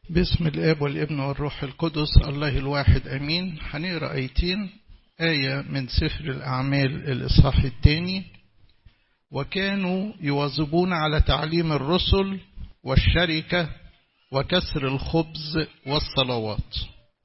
باسم الاب والابن والروح القدس الله الواحد امين هنقرا ايتين ايه من سفر الاعمال الاصحاح الثاني وكانوا يواظبون على تعليم الرسل والشركه وكسر الخبز والصلوات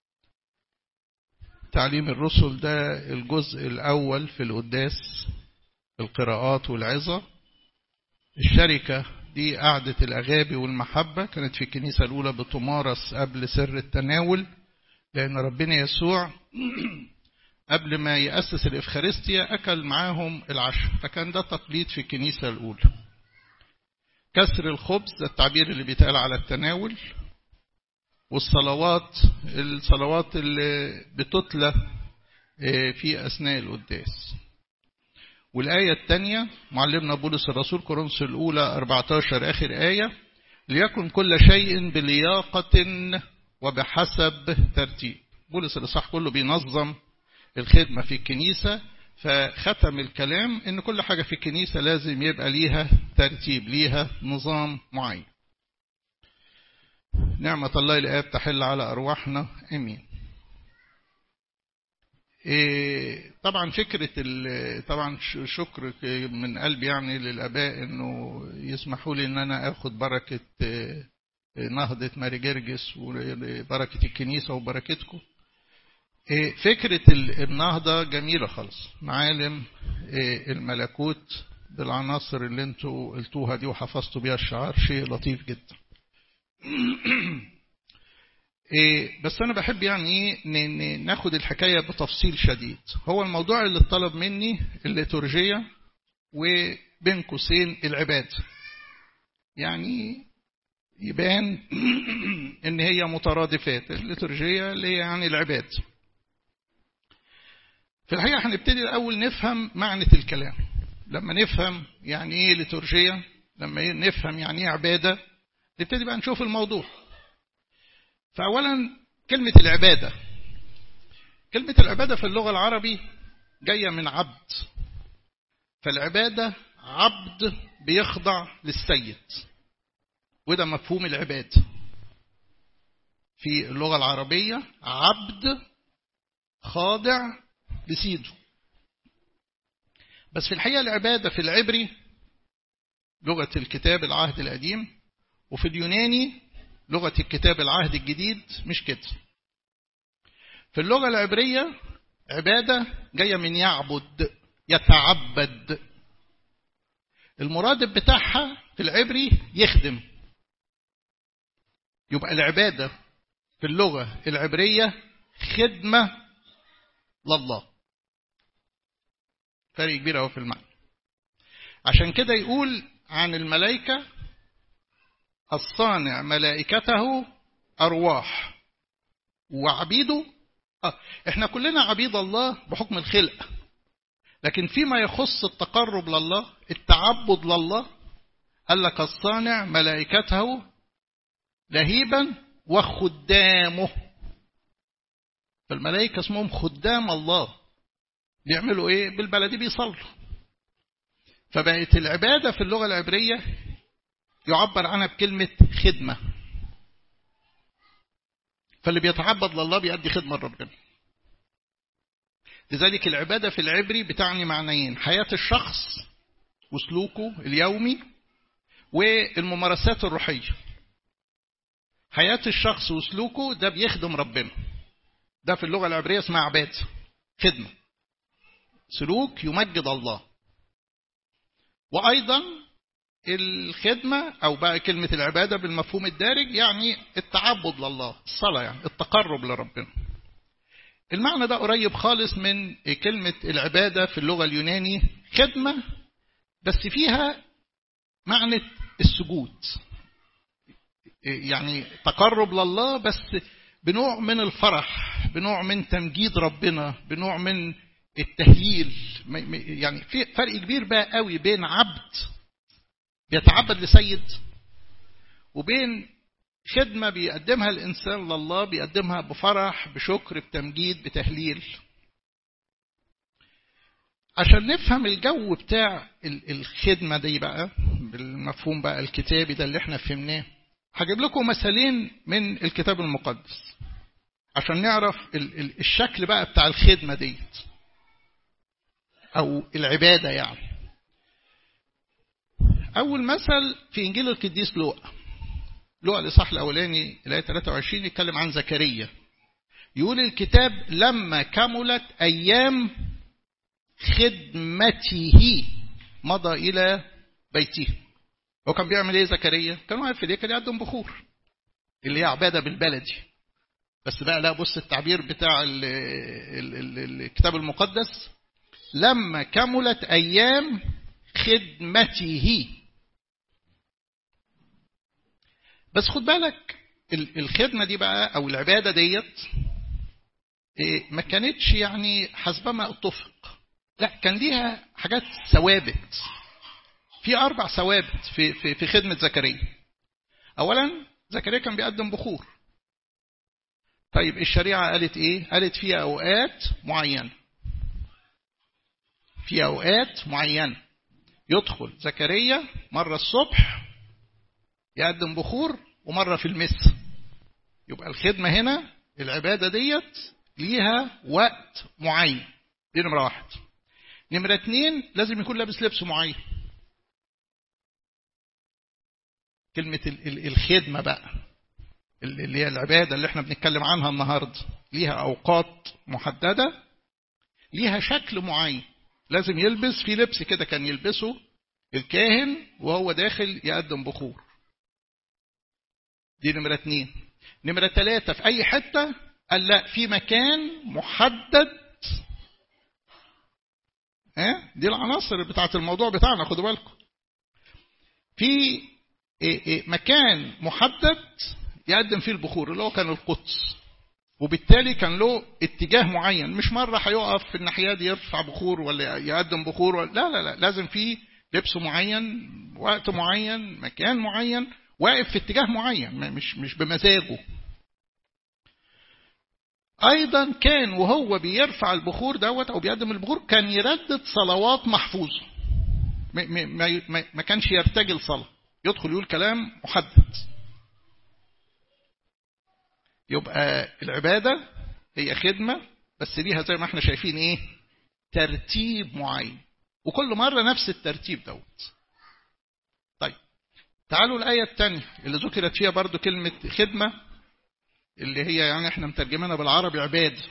تعليم الرسل ده الجزء الاول في القداس القراءات والعظه الشركه دي قعدة الأغابي والمحبة كانت في الكنيسة الأولى بتمارس قبل سر التناول لأن ربنا يسوع قبل ما يأسس الإفخارستيا أكل معاهم العشاء فكان ده تقليد في الكنيسة الأولى كسر الخبز ده التعبير اللي بيتقال على التناول والصلوات الصلوات اللي بتتلى في أثناء القداس والآية الثانية معلمنا بولس الرسول كورنثوس الأولى 14 آخر آية ليكن كل شيء بلياقة وبحسب ترتيب بولس الإصحاح كله بينظم الخدمة في الكنيسة فختم الكلام إن كل حاجة في الكنيسة لازم يبقى ليها ترتيب ليها نظام معين نعمة الله الآب تحل على أرواحنا أمين طبعا فكرة طبعا شكر من قلبي يعني للآباء إنه يسمحوا لي إن أنا آخد بركة نهضة ماري جرجس وبركة الكنيسة وبركتكم فكرة النهضة جميلة خالص معالم الملكوت بالعناصر اللي انتوا قلتوها دي وحفظتوا بيها الشعار شيء لطيف جدا إيه بس أنا بحب يعني إيه ناخد الحكاية بتفصيل شديد هو الموضوع اللي اتطلب مني الليتورجية وبين قوسين العبادة يعني يبان إن هي مترادفات الليتورجية اللي هي يعني العبادة في الحقيقة هنبتدي الأول نفهم معنى الكلام لما نفهم يعني إيه ليتورجية لما نفهم يعني إيه عبادة نبتدي بقى نشوف الموضوع فأولا كلمة العبادة كلمة العبادة في اللغة العربي جاية من عبد فالعبادة عبد بيخضع للسيد وده مفهوم العبادة في اللغة العربية عبد خاضع لسيده بس في الحقيقة العبادة في العبري لغة الكتاب العهد القديم وفي اليوناني لغة الكتاب العهد الجديد مش كده في اللغة العبرية عبادة جاية من يعبد يتعبد المرادف بتاعها في العبري يخدم يبقى العبادة في اللغة العبرية خدمة لله فرق كبير أهو في المعنى عشان كده يقول عن الملائكة الصانع ملائكته أرواح وعبيده آه. احنا كلنا عبيد الله بحكم الخلق لكن فيما يخص التقرب لله التعبد لله قال لك الصانع ملائكته لهيبا وخدامه فالملائكة اسمهم خدام الله بيعملوا ايه بالبلدي بيصلوا فبقت العبادة في اللغة العبرية يعبر عنها بكلمة خدمة فاللي بيتعبد لله بيأدي خدمة لربنا لذلك العبادة في العبري بتعني معنيين حياة الشخص وسلوكه اليومي والممارسات الروحية حياة الشخص وسلوكه ده بيخدم ربنا ده في اللغة العبرية اسمها عبادة خدمة سلوك يمجد الله وأيضا الخدمة أو بقى كلمة العبادة بالمفهوم الدارج يعني التعبد لله الصلاة يعني التقرب لربنا المعنى ده قريب خالص من كلمة العبادة في اللغة اليوناني خدمة بس فيها معنى السجود يعني تقرب لله بس بنوع من الفرح بنوع من تمجيد ربنا بنوع من التهييل يعني في فرق كبير بقى قوي بين عبد بيتعبد لسيد وبين خدمة بيقدمها الإنسان لله بيقدمها بفرح بشكر بتمجيد بتهليل عشان نفهم الجو بتاع الخدمة دي بقى بالمفهوم بقى الكتابي ده اللي احنا فهمناه هجيب لكم مثالين من الكتاب المقدس عشان نعرف الشكل بقى بتاع الخدمة ديت أو العبادة يعني أول مثل في إنجيل القديس لوقا لوقا الإصحاح الأولاني الآية 23 يتكلم عن زكريا يقول الكتاب لما كملت أيام خدمته مضى إلى بيته هو كان بيعمل إيه زكريا كان واقف في الهيكل يقدم بخور اللي هي عبادة بالبلدي بس بقى لا بص التعبير بتاع ال ال ال الكتاب المقدس لما كملت أيام خدمته بس خد بالك الخدمة دي بقى أو العبادة ديت ما كانتش يعني حسبما اتفق لا كان ليها حاجات ثوابت في أربع ثوابت في, في, في خدمة زكريا أولا زكريا كان بيقدم بخور طيب الشريعة قالت إيه قالت في أوقات معينة في أوقات معينة يدخل زكريا مرة الصبح يقدم بخور ومرة في المس يبقى الخدمة هنا العبادة ديت ليها وقت معين دي نمرة واحد نمرة اتنين لازم يكون لابس لبس معين كلمة الخدمة بقى اللي هي العبادة اللي احنا بنتكلم عنها النهاردة ليها أوقات محددة ليها شكل معين لازم يلبس في لبس كده كان يلبسه الكاهن وهو داخل يقدم بخور دي نمرة اتنين نمرة تلاتة في أي حتة قال لا في مكان محدد اه؟ دي العناصر بتاعت الموضوع بتاعنا خدوا بالكم في مكان محدد يقدم فيه البخور اللي هو كان القدس وبالتالي كان له اتجاه معين مش مرة هيقف في الناحية دي يرفع بخور ولا يقدم بخور ولا لا لا لا لازم في لبس معين وقت معين مكان معين واقف في اتجاه معين مش مش بمزاجه ايضا كان وهو بيرفع البخور دوت او بيقدم البخور كان يردد صلوات محفوظه ما, ما, ما, ما كانش يرتجل صلاه يدخل يقول كلام محدد يبقى العباده هي خدمه بس ليها زي ما احنا شايفين ايه ترتيب معين وكل مره نفس الترتيب دوت طيب تعالوا الآية الثانية اللي ذكرت فيها برضو كلمة خدمة اللي هي يعني احنا مترجمينها بالعربي عبادة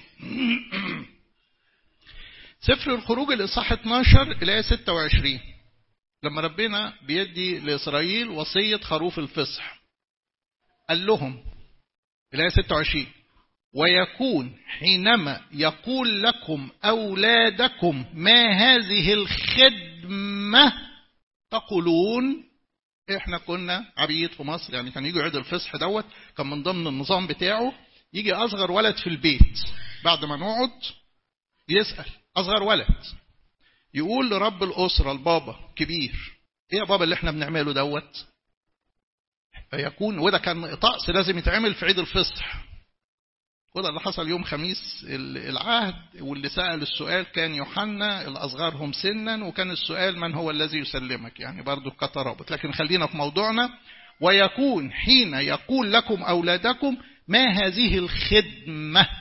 سفر الخروج الإصحاح 12 الآية 26 لما ربنا بيدي لإسرائيل وصية خروف الفصح قال لهم الآية 26 ويكون حينما يقول لكم أولادكم ما هذه الخدمة تقولون احنا كنا عبيد في مصر يعني كان يجي عيد الفصح دوت كان من ضمن النظام بتاعه يجي اصغر ولد في البيت بعد ما نقعد يسال اصغر ولد يقول لرب الاسره البابا كبير ايه يا بابا اللي احنا بنعمله دوت فيكون وده كان طقس لازم يتعمل في عيد الفصح وده اللي حصل يوم خميس العهد واللي سأل السؤال كان يوحنا الأصغرهم سنا وكان السؤال من هو الذي يسلمك يعني برضو كترابط لكن خلينا في موضوعنا ويكون حين يقول لكم أولادكم ما هذه الخدمة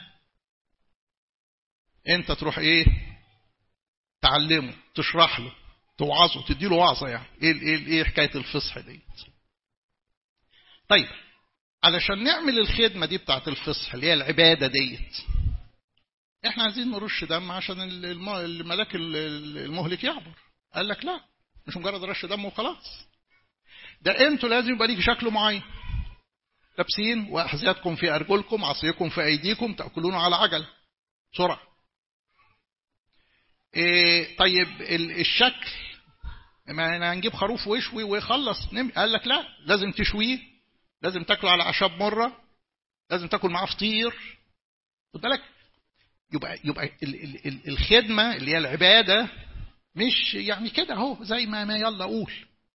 انت تروح ايه تعلمه تشرح له توعظه تديله وعظة يعني ايه, ايه, إيه حكاية الفصح دي طيب علشان نعمل الخدمة دي بتاعت الفصح اللي هي العبادة ديت احنا عايزين نرش دم عشان الملاك المهلك يعبر قال لك لا مش مجرد رش دم وخلاص ده انتوا لازم يبقى ليك شكل معين لابسين واحذيتكم في ارجلكم عصيكم في ايديكم تاكلون على عجل سرعه إيه طيب الشكل ما هنجيب خروف ويشوي ويخلص قال لك لا لازم تشويه لازم تاكله على اعشاب مره لازم تاكل معاه فطير خد بالك يبقى يبقى ال ال ال الخدمه اللي هي العباده مش يعني كده اهو زي ما ما يلا قول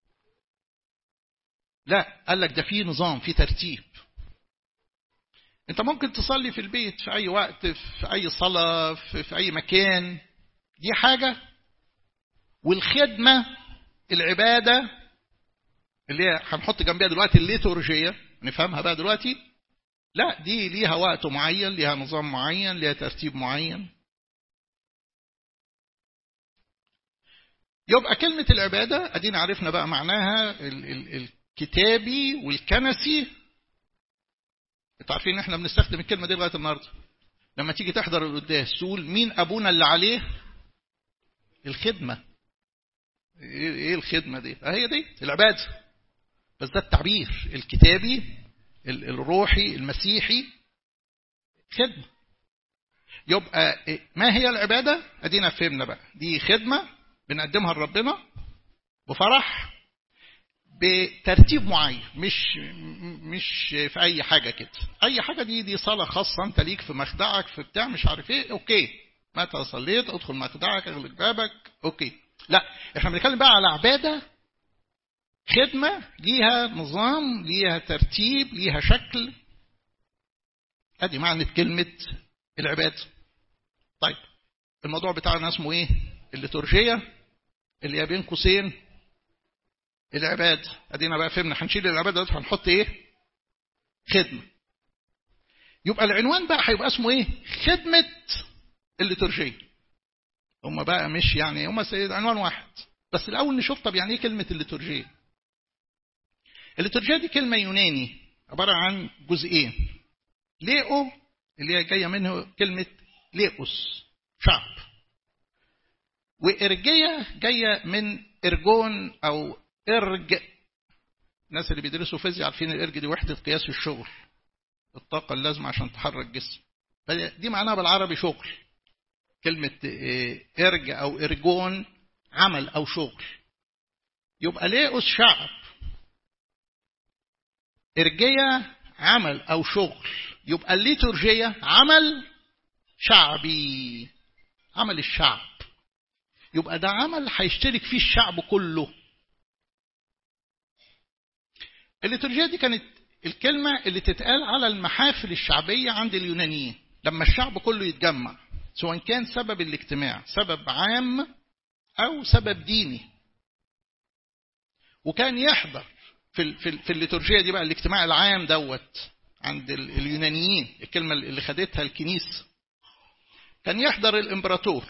لا قال لك ده في نظام في ترتيب انت ممكن تصلي في البيت في اي وقت في اي صلاه في, في اي مكان دي حاجه والخدمه العباده اللي هي هنحط جنبها دلوقتي الليتورجية نفهمها بقى دلوقتي لا دي ليها وقت معين ليها نظام معين ليها ترتيب معين يبقى كلمة العبادة ادينا عرفنا بقى معناها ال ال الكتابي والكنسي انتوا عارفين ان احنا بنستخدم الكلمة دي لغاية النهارده لما تيجي تحضر القداس تقول مين ابونا اللي عليه الخدمة ايه الخدمة دي هي دي العبادة بس ده التعبير الكتابي الروحي المسيحي خدمة يبقى ما هي العبادة ادينا فهمنا بقى دي خدمة بنقدمها لربنا بفرح بترتيب معين مش مش في اي حاجه كده اي حاجه دي دي صلاه خاصه انت ليك في مخدعك في بتاع مش عارف ايه اوكي متى صليت ادخل مخدعك اغلق بابك اوكي لا احنا بنتكلم بقى على عباده خدمه ليها نظام ليها ترتيب ليها شكل ادي معنى كلمه العباده طيب الموضوع بتاعنا اسمه ايه الليتورجيه اللي هي بين قوسين العبادة ادينا بقى فهمنا هنشيل العبادة دلوقتي هنحط ايه خدمة يبقى العنوان بقى هيبقى اسمه ايه خدمة الليتورجية هم بقى مش يعني هم عنوان واحد بس الاول نشوف طب يعني ايه كلمة الليتورجية الليتورجية دي كلمة يوناني عبارة عن جزئين ليئو اللي هي جاية منه كلمة ليئوس شعب وإرجية جاية من إرجون أو إرج الناس اللي بيدرسوا فيزياء عارفين الإرج دي وحدة قياس الشغل الطاقة اللازمة عشان تحرك جسم دي معناها بالعربي شغل كلمة إرج أو إرجون عمل أو شغل يبقى ليئوس شعب إرجية عمل أو شغل يبقى الليتورجية عمل شعبي عمل الشعب يبقى ده عمل هيشترك فيه الشعب كله الليتورجية دي كانت الكلمة اللي تتقال على المحافل الشعبية عند اليونانيين لما الشعب كله يتجمع سواء كان سبب الاجتماع سبب عام أو سبب ديني وكان يحضر في في الليتورجية دي بقى الاجتماع العام دوت عند اليونانيين الكلمة اللي خدتها الكنيسة كان يحضر الامبراطور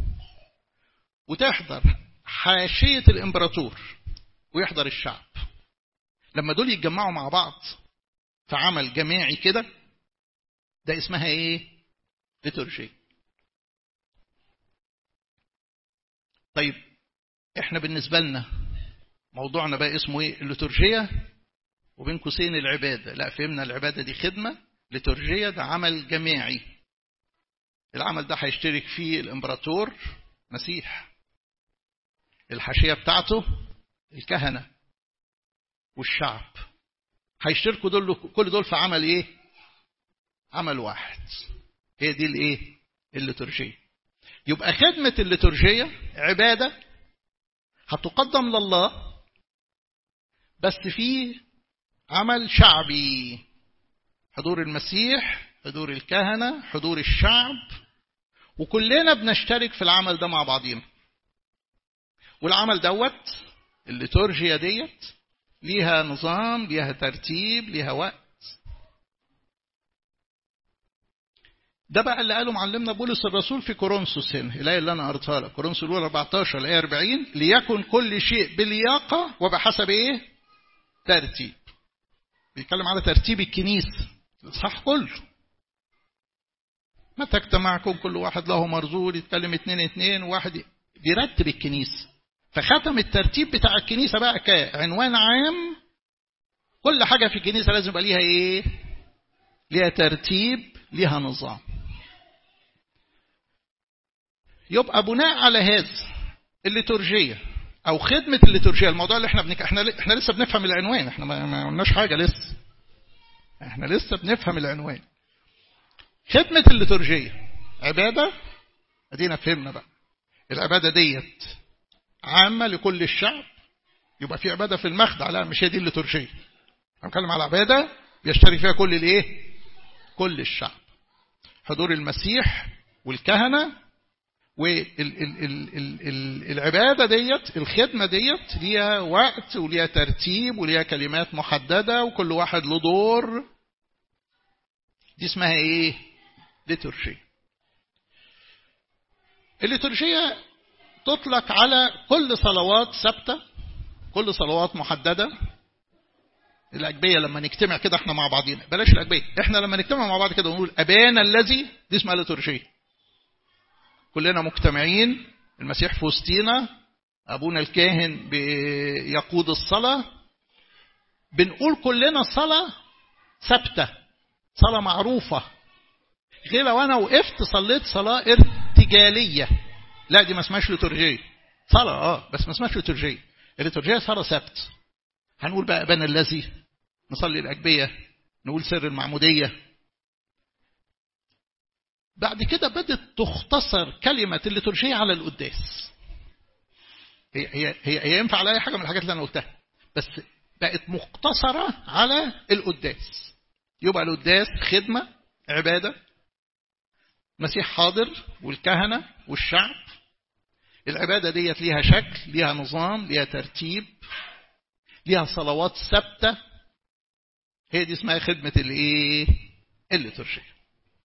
وتحضر حاشية الامبراطور ويحضر الشعب لما دول يتجمعوا مع بعض في عمل جماعي كده ده اسمها ايه ليتورجي طيب احنا بالنسبة لنا موضوعنا بقى اسمه ايه الليتورجية وبين قوسين العبادة لا فهمنا العبادة دي خدمة ليتورجية ده عمل جماعي العمل ده هيشترك فيه الامبراطور مسيح الحاشية بتاعته الكهنة والشعب هيشتركوا دول كل دول في عمل ايه عمل واحد هي دي الايه الليتورجية يبقى خدمة الليتورجية عبادة هتقدم لله بس في عمل شعبي حضور المسيح حضور الكهنة حضور الشعب وكلنا بنشترك في العمل ده مع بعضينا والعمل دوت الليتورجيا ديت ليها نظام ليها ترتيب ليها وقت ده بقى اللي قاله معلمنا بولس الرسول في كورنثوس هنا الآية اللي أنا قريتها لك كورنثوس الأولى 14 الآية 40 ليكن كل شيء بلياقة وبحسب إيه؟ ترتيب بيتكلم على ترتيب الكنيسة صح كله متى اجتمعكم كل واحد له مرزول يتكلم اتنين اتنين وواحد بيرتب الكنيسة فختم الترتيب بتاع الكنيسة بقى كعنوان عام كل حاجة في الكنيسة لازم يبقى ليها ايه ليها ترتيب ليها نظام يبقى بناء على هذا الليتورجية او خدمة الليتورجية الموضوع اللي احنا بنك... احنا احنا لسه بنفهم العنوان احنا ما قلناش حاجة لسه احنا لسه بنفهم العنوان خدمة الليتورجية عبادة ادينا فهمنا بقى العبادة ديت عامة لكل الشعب يبقى في عبادة في المخدع لا مش هي دي الليتورجية انا بتكلم على عبادة بيشترك فيها كل الايه كل الشعب حضور المسيح والكهنة والعبادة ديت الخدمة ديت ليها وقت وليها ترتيب وليها كلمات محددة وكل واحد له دور دي اسمها ايه ليتورجية الليتورجية تطلق على كل صلوات ثابتة كل صلوات محددة الأجبية لما نجتمع كده احنا مع بعضينا بلاش الأجبية احنا لما نجتمع مع بعض كده ونقول أبانا الذي دي اسمها ليتورجية كلنا مجتمعين المسيح في وسطينا أبونا الكاهن بيقود الصلاة بنقول كلنا صلاة ثابتة صلاة معروفة غير لو أنا وقفت صليت صلاة ارتجالية لا دي ما اسمهاش ليتورجية صلاة اه بس ما اسمهاش ليتورجية الليتورجية صلاة ثابت هنقول بقى أبانا الذي نصلي الأجبية نقول سر المعمودية بعد كده بدت تختصر كلمة الليتورجية على القداس هي, هي, هي, هي ينفع على أي حاجة من الحاجات اللي أنا قلتها بس بقت مختصرة على القداس يبقى القداس خدمة عبادة مسيح حاضر والكهنة والشعب العبادة ديت ليها شكل ليها نظام ليها ترتيب ليها صلوات ثابتة هي دي اسمها خدمة الايه الليتورجية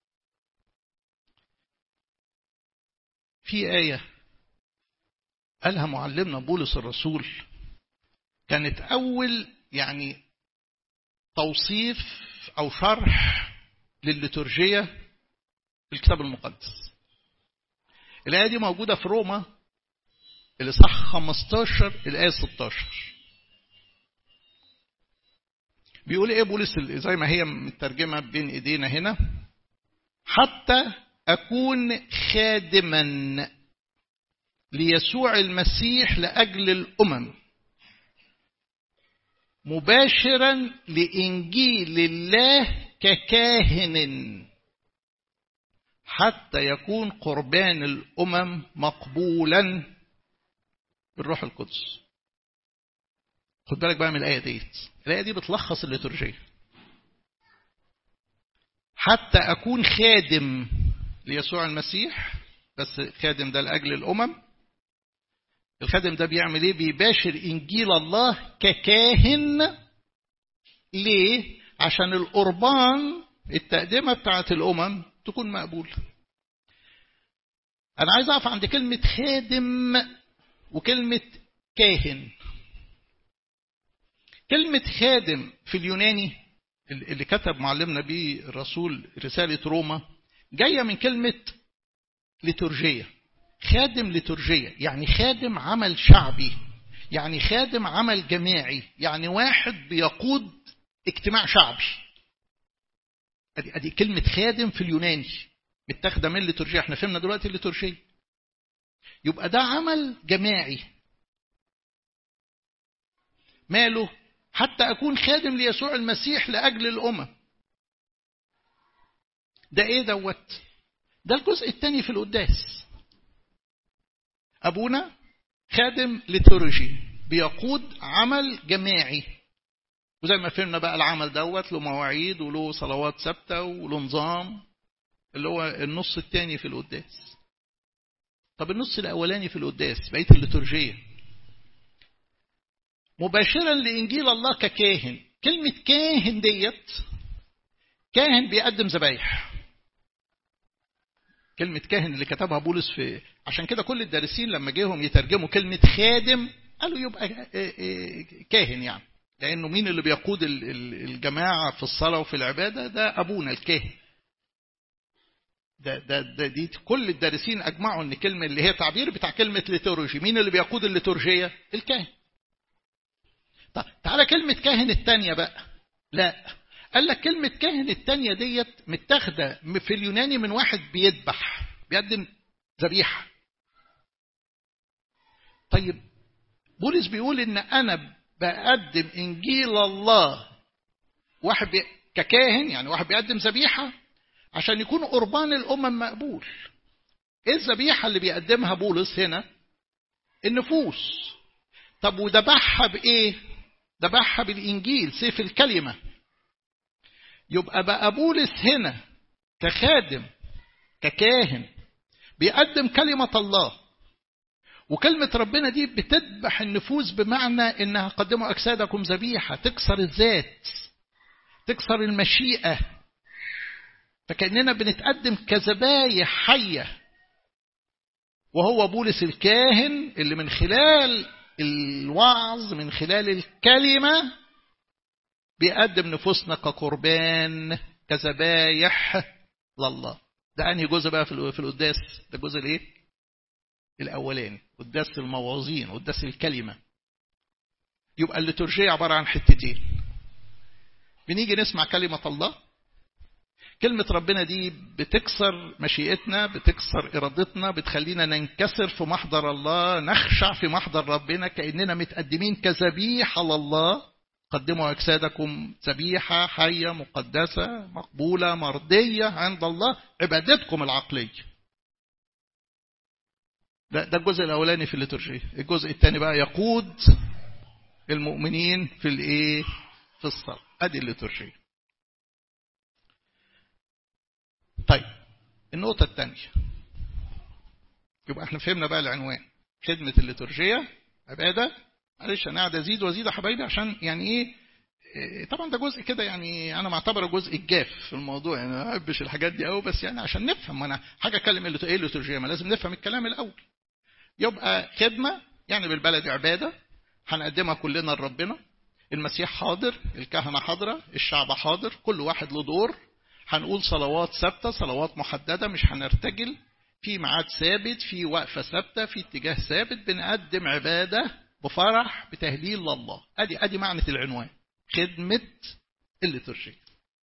في آية قالها معلمنا بولس الرسول كانت أول يعني توصيف أو شرح للليتورجية في الكتاب المقدس الآية دي موجودة في روما الإصحاح 15 الآية 16 بيقول إيه بولس زي ما هي مترجمة بين إيدينا هنا حتى أكون خادما ليسوع المسيح لأجل الأمم مباشرا لإنجيل الله ككاهن حتى يكون قربان الأمم مقبولا بالروح القدس خد بالك بقى من الآية ديت الآية دي بتلخص الليتورجية حتى أكون خادم ليسوع المسيح بس خادم ده لأجل الأمم الخادم ده بيعمل ايه بيباشر إنجيل الله ككاهن ليه عشان القربان التقدمة بتاعت الأمم تكون مقبولة أنا عايز أقف عند كلمة خادم وكلمة كاهن كلمة خادم في اليوناني اللي كتب معلمنا بيه الرسول رسالة روما جاية من كلمة لتورجية خادم لتورجية يعني خادم عمل شعبي يعني خادم عمل جماعي يعني واحد بيقود اجتماع شعبي ادي ادي كلمة خادم في اليوناني متاخده من الليتورجية احنا فهمنا دلوقتي الليتورجية يبقى ده عمل جماعي ماله حتى أكون خادم ليسوع المسيح لأجل الأمم ده إيه دوت ده الجزء الثاني في القداس أبونا خادم ليتورجي بيقود عمل جماعي وزي ما فهمنا بقى العمل دوت له مواعيد وله صلوات ثابته وله نظام اللي هو النص الثاني في القداس طب النص الاولاني في القداس بقيه الليتورجيه مباشرا لانجيل الله ككاهن كلمه كاهن ديت كاهن بيقدم ذبايح كلمة كاهن اللي كتبها بولس في عشان كده كل الدارسين لما جيهم يترجموا كلمة خادم قالوا يبقى كاهن يعني لأنه مين اللي بيقود الجماعة في الصلاة وفي العبادة ده أبونا الكاهن ده, ده, ده دي كل الدارسين أجمعوا أن كلمة اللي هي تعبير بتاع كلمة ليتورجي مين اللي بيقود الليتورجية الكاهن طب تعالى كلمة كاهن التانية بقى لا قال لك كلمة كاهن التانية ديت متاخدة في اليوناني من واحد بيذبح بيقدم ذبيحة طيب بولس بيقول ان انا بقدم انجيل الله واحد بي... ككاهن يعني واحد بيقدم ذبيحة عشان يكون قربان الامم مقبول ايه الذبيحة اللي بيقدمها بولس هنا النفوس طب وذبحها بايه ذبحها بالانجيل سيف الكلمه يبقى بقى بولس هنا كخادم ككاهن بيقدم كلمة الله وكلمة ربنا دي بتذبح النفوس بمعنى انها قدموا اجسادكم ذبيحة تكسر الذات تكسر المشيئة فكأننا بنتقدم كذبايح حية وهو بولس الكاهن اللي من خلال الوعظ من خلال الكلمة بيقدم نفوسنا كقربان كذبايح لله ده أنهي جزء بقى في القداس ده الجزء الايه الأولاني قداس المواعظين قداس الكلمة يبقى الليتورجية عبارة عن حتتين بنيجي نسمع كلمة الله كلمة ربنا دي بتكسر مشيئتنا بتكسر إرادتنا بتخلينا ننكسر في محضر الله نخشع في محضر ربنا كأننا متقدمين كذبيحة لله قدموا أجسادكم ذبيحة حية مقدسة مقبولة مرضية عند الله عبادتكم العقلية ده, ده الجزء الأولاني في الليتورجية الجزء الثاني بقى يقود المؤمنين في الإيه في الصلاة أدي الليتورجية طيب النقطة الثانية يبقى احنا فهمنا بقى العنوان خدمة الليتورجية عبادة معلش انا قاعد ازيد وازيد يا حبايبي عشان يعني ايه طبعا ده جزء كده يعني انا معتبره جزء الجاف في الموضوع يعني ما بحبش الحاجات دي قوي بس يعني عشان نفهم انا حاجه اكلم ايه الليتورجيه ما لازم نفهم الكلام الاول يبقى خدمه يعني بالبلد عباده هنقدمها كلنا لربنا المسيح حاضر الكهنه حاضره الشعب حاضر كل واحد له دور هنقول صلوات ثابته صلوات محدده مش هنرتجل في ميعاد ثابت في وقفه ثابته في اتجاه ثابت بنقدم عباده بفرح بتهليل لله ادي ادي معنى العنوان خدمه الليتورجيه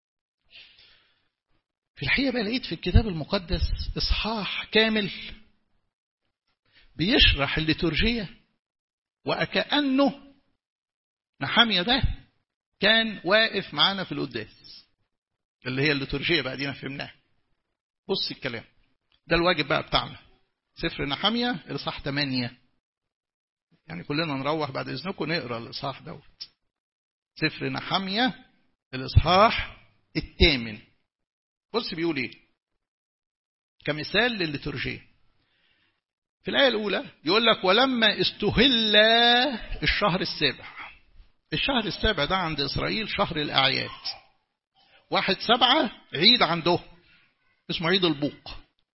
في الحقيقه بقى لقيت في الكتاب المقدس اصحاح كامل بيشرح الليتورجيه وكانه نحاميه ده كان واقف معانا في القداس اللي هي الليتورجيه بقى دينا فهمناها بص الكلام ده الواجب بقى بتاعنا سفر نحاميه الاصحاح 8 يعني كلنا نروح بعد اذنكم نقرا الاصحاح دوت سفر نحاميه الاصحاح الثامن بص بيقول ايه كمثال للليتورجيه في الآية الأولى يقول لك ولما استهل الشهر السابع الشهر السابع ده عند إسرائيل شهر الأعياد واحد سبعة عيد عنده اسمه عيد البوق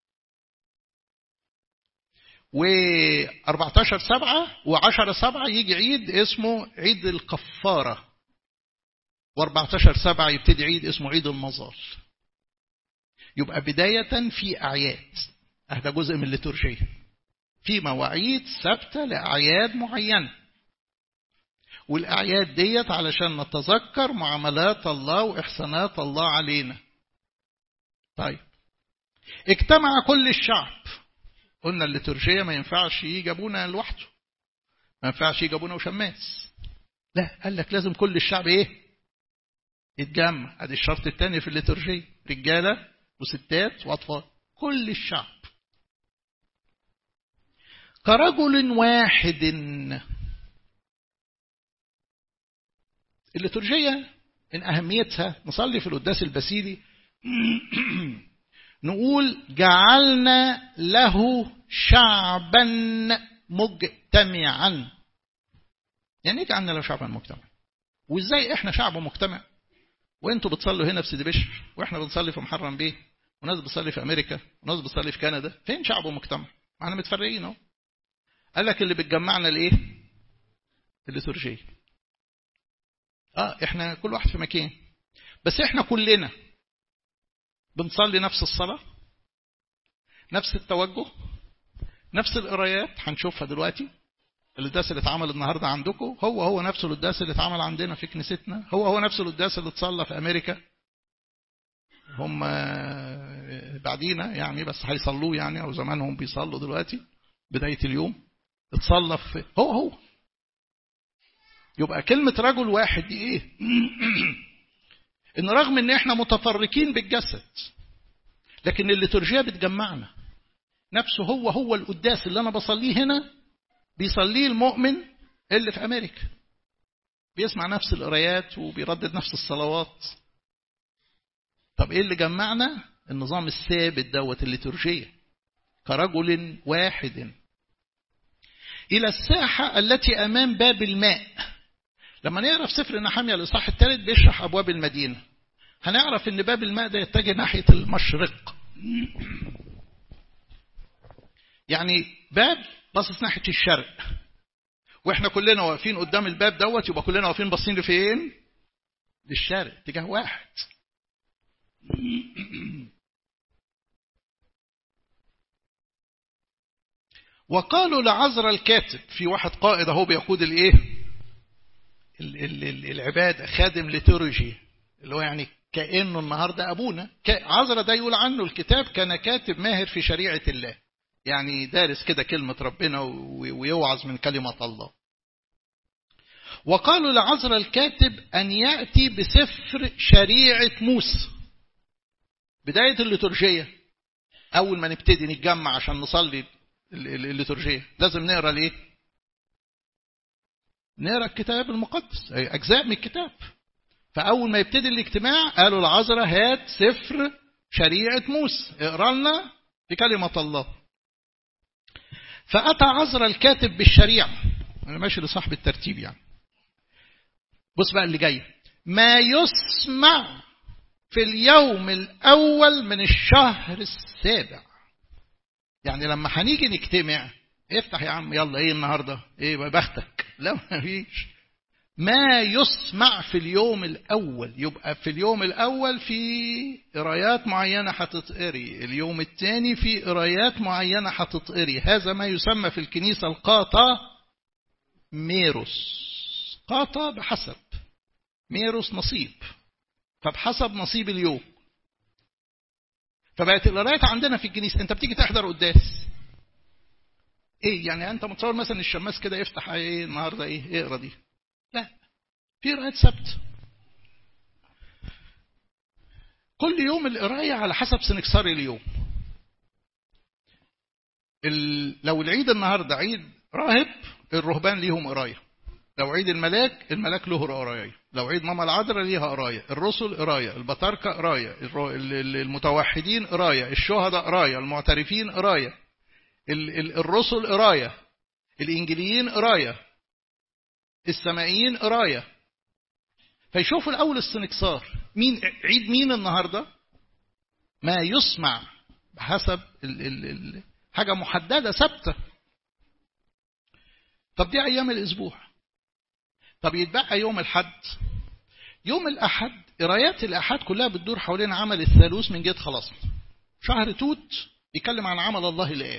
و14 سبعة و10 سبعة يجي عيد اسمه عيد الكفارة و14 سبعة يبتدي عيد اسمه عيد المظال يبقى بداية في أعياد هذا جزء من الليتورجية في مواعيد ثابتة لأعياد معينة والأعياد ديت علشان نتذكر معاملات الله وإحسانات الله علينا طيب اجتمع كل الشعب قلنا الليتورجية ما ينفعش يجي ابونا لوحده ما ينفعش يجي ابونا وشماس لا قال لك لازم كل الشعب ايه يتجمع ادي الشرط الثاني في الليتورجية رجالة وستات واطفال كل الشعب كرجل واحد الليتورجية من أهميتها نصلي في القداس البسيلي نقول جعلنا له شعبا مجتمعا يعني ايه جعلنا له شعبا مجتمعا وازاي احنا شعب مجتمع وانتوا بتصلوا هنا في سيدي بشر واحنا بنصلي في محرم بيه وناس بتصلي في امريكا وناس بتصلي في كندا فين شعب مجتمع ما احنا متفرقين اهو قال لك اللي بتجمعنا الايه الليتورجيه اه احنا كل واحد في مكان بس احنا كلنا بنصلي نفس الصلاة نفس التوجه نفس القرايات هنشوفها دلوقتي القداس اللي اتعمل النهارده عندكم هو هو نفس القداس اللي اتعمل عندنا في كنيستنا هو هو نفس القداس اللي اتصلى في امريكا هم بعدينا يعني بس هيصلوه يعني او زمانهم بيصلوا دلوقتي بدايه اليوم اتصلى في هو هو يبقى كلمه رجل واحد دي ايه ان رغم ان احنا متفرقين بالجسد لكن الليتورجيا بتجمعنا نفسه هو هو القداس اللي انا بصليه هنا بيصليه المؤمن اللي في امريكا بيسمع نفس القرايات وبيردد نفس الصلوات طب ايه اللي جمعنا النظام الثابت دوت الليتورجية كرجل واحد إلى الساحة التي أمام باب الماء لما نقرأ في سفر نحمية الإصحاح الثالث بيشرح أبواب المدينة هنعرف ان باب الماء ده يتجه ناحية المشرق يعني باب باصص ناحية الشرق واحنا كلنا واقفين قدام الباب دوت يبقى كلنا واقفين باصين لفين للشرق اتجاه واحد وقالوا لعذر الكاتب في واحد قائد اهو بيقود الايه العباد خادم ليتورجي اللي هو يعني كأنه النهاردة أبونا عذرا ده يقول عنه الكتاب كان كاتب ماهر في شريعة الله يعني دارس كده كلمة ربنا ويوعظ من كلمة الله وقالوا لعذرا الكاتب أن يأتي بسفر شريعة موسى بداية الليتورجية أول ما نبتدي نتجمع عشان نصلي الليتورجية لازم نقرأ ليه نقرأ الكتاب المقدس أجزاء من الكتاب فأول ما يبتدي الاجتماع قالوا العذراء هات سفر شريعة موسى اقرا لنا بكلمة الله فأتى عذراء الكاتب بالشريعة أنا ماشي لصاحب الترتيب يعني بص بقى اللي جاي ما يسمع في اليوم الأول من الشهر السابع يعني لما هنيجي نجتمع افتح يا عم يلا ايه النهارده ايه بختك لا ما فيش ما يسمع في اليوم الأول يبقى في اليوم الأول في قرايات معينة هتتقري اليوم الثاني في قرايات معينة هتتقري هذا ما يسمى في الكنيسة القاطة ميروس قاطة بحسب ميروس نصيب فبحسب نصيب اليوم فبقت القرايات عندنا في الكنيسة انت بتيجي تحضر قداس ايه يعني انت متصور مثلا الشماس كده يفتح ايه النهارده ايه اقرا دي لا في قراءة سبت كل يوم القراية على حسب سنكسار اليوم لو العيد النهاردة عيد راهب الرهبان ليهم قراية لو عيد الملاك الملاك له قراية لو عيد ماما العذراء ليها قراية الرسل قراية البطاركة قراية المتوحدين قراية الشهداء قراية المعترفين قراية الرسل قراية الإنجليين قراية السمائيين قراية فيشوفوا الأول السنكسار مين عيد مين النهاردة ما يسمع بحسب ال ال ال حاجة محددة ثابتة طب دي أيام الأسبوع طب يتبقى يوم الحد يوم الأحد قرايات الأحد كلها بتدور حوالين عمل الثالوث من جهة خلاصنا شهر توت يتكلم عن عمل الله الآب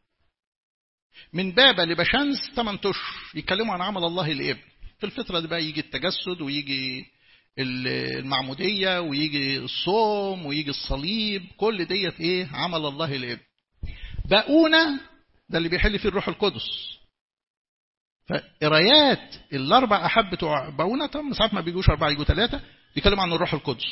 من بابا لبشمس 8 اشهر يتكلموا عن عمل الله الابن في الفترة دي بقى يجي التجسد ويجي المعمودية ويجي الصوم ويجي الصليب كل ديت ايه عمل الله الابن باقونا ده اللي بيحل فيه الروح القدس فقرايات الاربع احب بتوع باقونا طبعا ساعات ما بيجوش اربعه يجوا ثلاثه بيتكلموا عن الروح القدس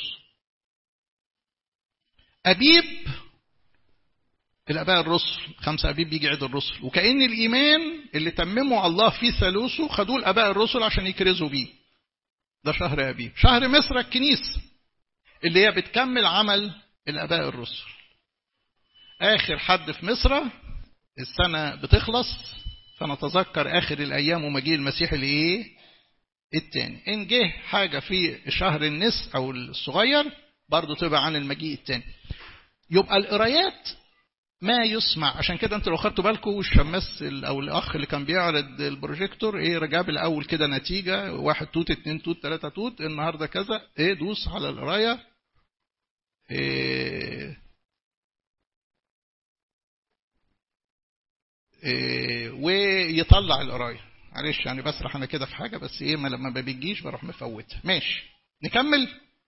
ابيب الاباء الرسل خمسة ابيب بيجي عيد الرسل وكأن الايمان اللي تممه الله في ثالوثه خدوه الاباء الرسل عشان يكرزوا بيه ده شهر ابيب شهر مصر الكنيسة اللي هي بتكمل عمل الاباء الرسل اخر حد في مصر السنة بتخلص فنتذكر اخر الايام ومجيء المسيح الايه التاني ان جه حاجة في شهر النس او الصغير برضه تبقى عن المجيء التاني يبقى القرايات ما يسمع عشان كده انتوا لو خدتوا بالكم الشماس او الاخ اللي كان بيعرض البروجيكتور ايه جاب الاول كده نتيجه واحد توت اتنين توت تلاته توت النهارده كذا ايه دوس على القرايه إيه إيه ويطلع القرايه معلش يعني بسرح انا كده في حاجه بس ايه ما لما ما بيجيش بروح مفوتها ماشي نكمل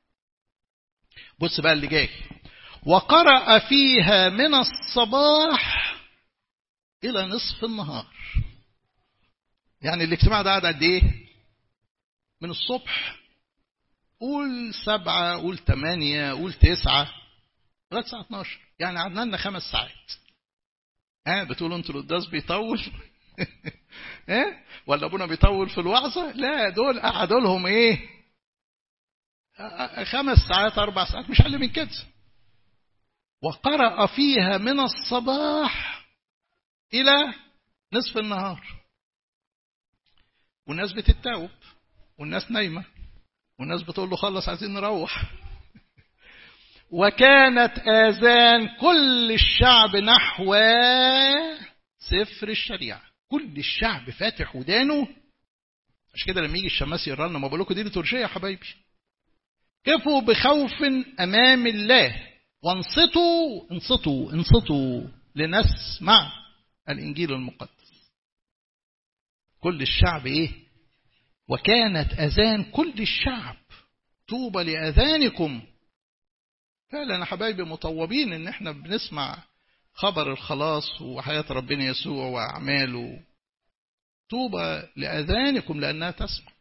بص بقى اللي جاي وقرأ فيها من الصباح إلى نصف النهار يعني الاجتماع ده قعد قد إيه من الصبح قول سبعة قول ثمانية قول تسعة لغاية الساعة 12 يعني قعدنا لنا خمس ساعات ها بتقولوا انتوا القداس بيطول ها ولا ابونا بيطول في الوعظة لا دول قعدوا لهم ايه خمس ساعات اربع ساعات مش اقل من كده وقرأ فيها من الصباح إلى نصف النهار والناس بتتاوب والناس نايمة والناس بتقول له خلص عايزين نروح وكانت آذان كل الشعب نحو سفر الشريعة كل الشعب فاتح ودانه مش كده لما يجي الشماس يقرا لنا ما بقول لكم دي لترجية يا حبايبي كفوا بخوف أمام الله وانصتوا انصتوا انصتوا لنسمع الإنجيل المقدس كل الشعب إيه وكانت أذان كل الشعب طوبى لأذانكم فعلا يا حبايبي مطوبين ان احنا بنسمع خبر الخلاص وحياة ربنا يسوع وأعماله طوبى لأذانكم لأنها تسمع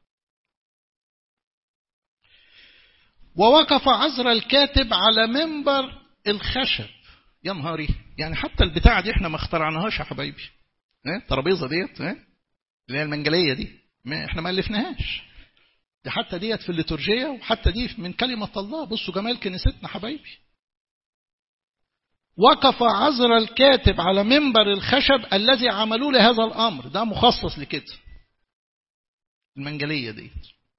ووقف عزر الكاتب على منبر الخشب يا نهاري يعني حتى البتاعة دي احنا ما اخترعناهاش يا حبايبي الترابيزه ديت اللي هي المنجلية دي ما احنا ما ألفناهاش دي حتى ديت في الليتورجية وحتى دي من كلمة الله بصوا جمال كنيستنا حبايبي وقف عزر الكاتب على منبر الخشب الذي عملوه لهذا الأمر ده مخصص لكده المنجلية دي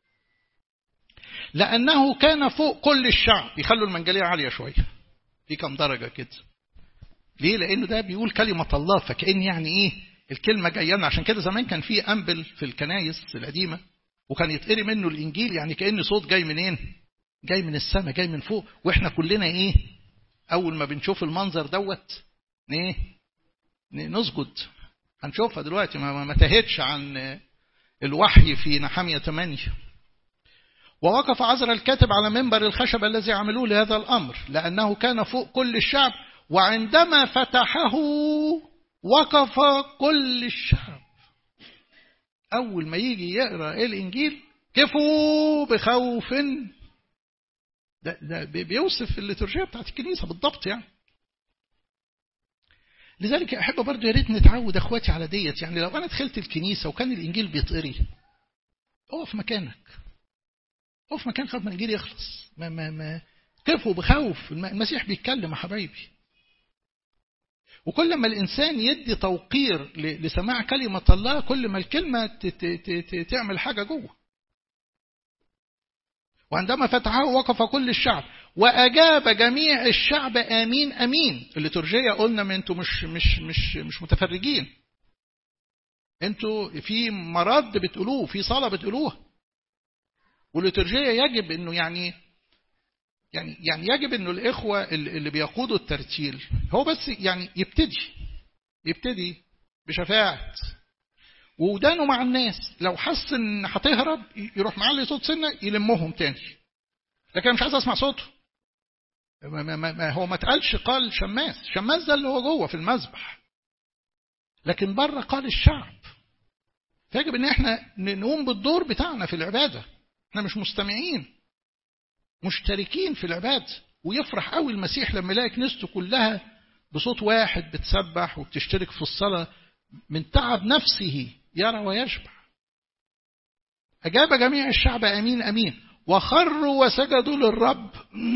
لأنه كان فوق كل الشعب يخلوا المنجلية عالية شوية في كم درجة كده ليه لأنه ده بيقول كلمة الله فكأن يعني إيه الكلمة جاية لنا عشان كده زمان كان في أنبل في الكنايس القديمة وكان يتقري منه الإنجيل يعني كأن صوت جاي منين جاي من السماء جاي من فوق وإحنا كلنا إيه أول ما بنشوف المنظر دوت إيه نسجد هنشوفها دلوقتي ما, ما تهتش عن الوحي في نحمية 8 ووقف عزر الكاتب على منبر الخشب الذي عملوه لهذا الأمر لأنه كان فوق كل الشعب وعندما فتحه وقف كل الشعب أول ما يجي يقرأ الإنجيل كفوا بخوف ده, ده بيوصف الليتورجية بتاعت الكنيسة بالضبط يعني لذلك أحب برضه يا ريت نتعود أخواتي على ديت يعني لو أنا دخلت الكنيسة وكان الإنجيل بيتقري اقف مكانك اقف مكانك لغايه ما الإنجيل يخلص ما ما ما كفوا بخوف المسيح بيتكلم يا حبايبي وكل ما الإنسان يدي توقير لسماع كلمة الله كل ما الكلمة تعمل حاجة جوه وعندما فتحه وقف كل الشعب وأجاب جميع الشعب آمين أمين الليتورجية قلنا ما أنتوا مش, مش, مش, مش متفرجين أنتوا في مرض بتقولوه في صلاة بتقولوها والليتورجية يجب أنه يعني يعني يعني يجب انه الاخوه اللي بيقودوا الترتيل هو بس يعني يبتدي يبتدي بشفاعه وودانه مع الناس لو حس ان هتهرب يروح معلي صوت سنه يلمهم تاني لكن انا مش عايز اسمع صوته ما ما ما هو ما اتقالش قال شماس شماس ده اللي هو جوه في المذبح لكن بره قال الشعب فيجب ان احنا نقوم بالدور بتاعنا في العباده احنا مش مستمعين مشتركين في العبادة ويفرح قوي المسيح لما يلاقي كنيسته كلها بصوت واحد بتسبح وبتشترك في الصلاة من تعب نفسه يرى ويشبع أجاب جميع الشعب أمين أمين وخروا وسجدوا للرب